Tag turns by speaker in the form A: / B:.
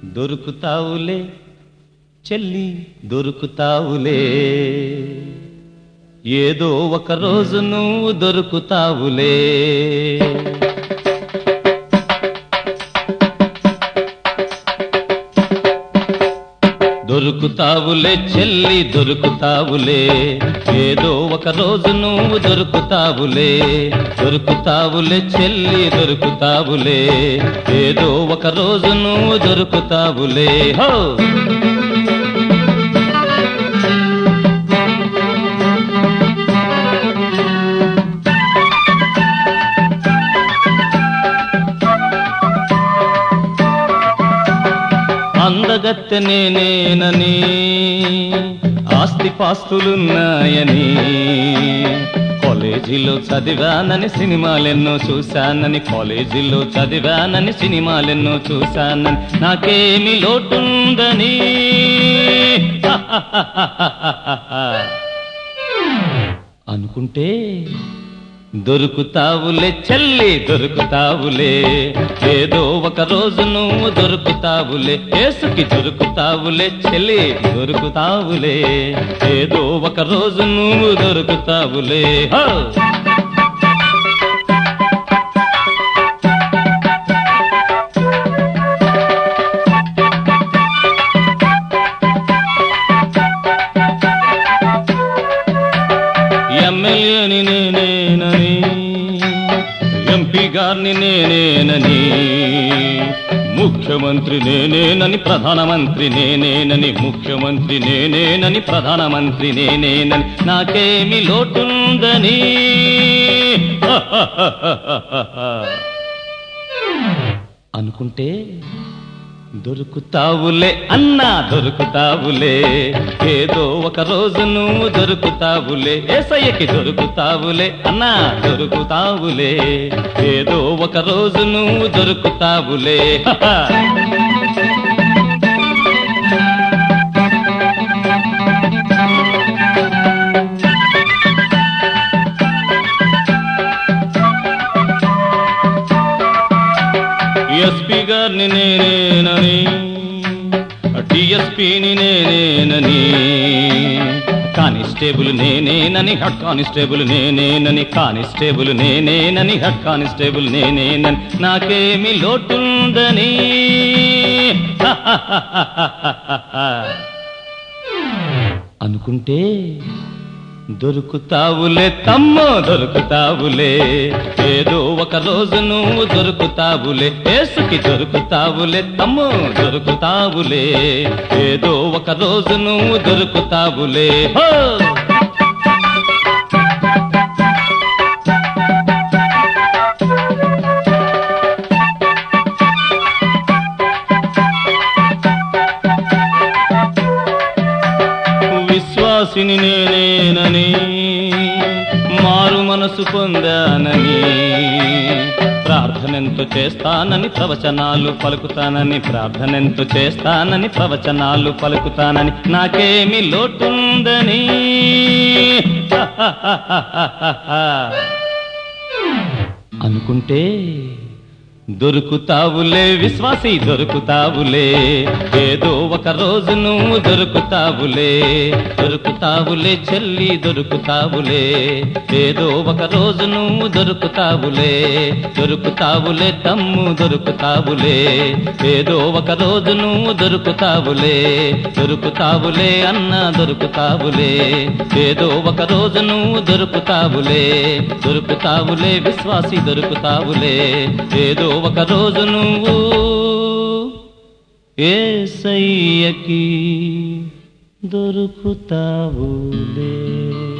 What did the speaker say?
A: దొరుకుతావులే చెల్లి దొరుకుతావులే ఏదో ఒక రోజు నువ్వు దొరుకుతావులే దొరుకుతావులే చెల్లి దొరుకుతావులే ఏదో ఒక రోజు నువ్వు దొరుకుతావులే దొరుకుతావులే చెల్లి దొరుకుతావులే ఏదో ఒక రోజు నువ్వు దొరుకుతావులే హో అందగత్తె నేనేనని ఆస్తిపాస్తులున్నాయని కాలేజీలో చదివానని సినిమాలెన్నో చూశానని కాలేజీలో చదివానని సినిమాలెన్నో చూశానని నాకేమి లోటుందని అనుకుంటే దొరుకుతావులే చెల్లి దొరుకుతావులే ఏదో ఒక రోజు నువ్వు దొరుకుతావులే ఏసుకి దొరుకుతావులే చెల్లి దొరుకుతావులే ఏదో ఒక రోజు నువ్వు దొరుకుతావులే హో! ఎమ్మెల్యేని నేనేనని ఎంపీ గారిని నేనేనని ముఖ్యమంత్రి నేనేనని ప్రధానమంత్రి నేనేనని ముఖ్యమంత్రి నేనేనని ప్రధానమంత్రి నేనేనని నాకేమి లోటుందని అనుకుంటే దొరుకుతావులే అన్నా దొరుకుతావులే ఏదో ఒక రోజు నువ్వు దొరుకుతావులే ఏసయ్యకి దొరుకుతావులే అన్నా దొరుకుతావులే ఏదో ఒక రోజు నువ్వు దొరుకుతావులే హహ. ఎస్పీ గారిని నేనేనని డిఎస్పీని నేనేనని కానిస్టేబుల్ నేనేనని హెడ్ కానిస్టేబుల్ నేనేనని కానిస్టేబుల్ నేనేనని హెడ్ కానిస్టేబుల్ నేనేనని నాకేమి లోటుందని అనుకుంటే దొరుకుతావులే తమ్మో దొరుకుతావులే ఏదో ఒక రోజు నువ్వు దొరుకుతావులే ఏసుకి దొరుకుతావులే తమ్మో దొరుకుతావులే ఏదో ఒక రోజు నువ్వు దొరుకుతావులే హో విశ్వాసిని నేనేనని మారు మనసు పొందానని ప్రార్థనెంతో చేస్తానని ప్రవచనాలు పలుకుతానని ప్రార్థనెంతో చేస్తానని ప్రవచనాలు పలుకుతానని నాకేమి లోటుందని అనుకుంటే దొరుకుతావులే విశ్వాసి దొరుకుతావులే ఏదో ఒక రోజు నువ్వు దొరుకుతావులే దొరుకుతావులే చెల్లి దొరుకుతావులే ఏదో ఒక రోజు నువ్వు దొరుకుతావులే దొరుకుతావులే తమ్ము దొరుకుతావులే ఏదో ఒక రోజు నువ్వు దొరుకుతావులే దొరుకుతావులే అన్న దొరుకుతావులే ఏదో ఒక రోజు నువ్వు దొరుకుతావులే దొరుకుతావులే విశ్వాసి దొరుకుతావులే ఏదో ఒక రోజు నువ్వు ఏసయ్యకి దొరుకుతావులే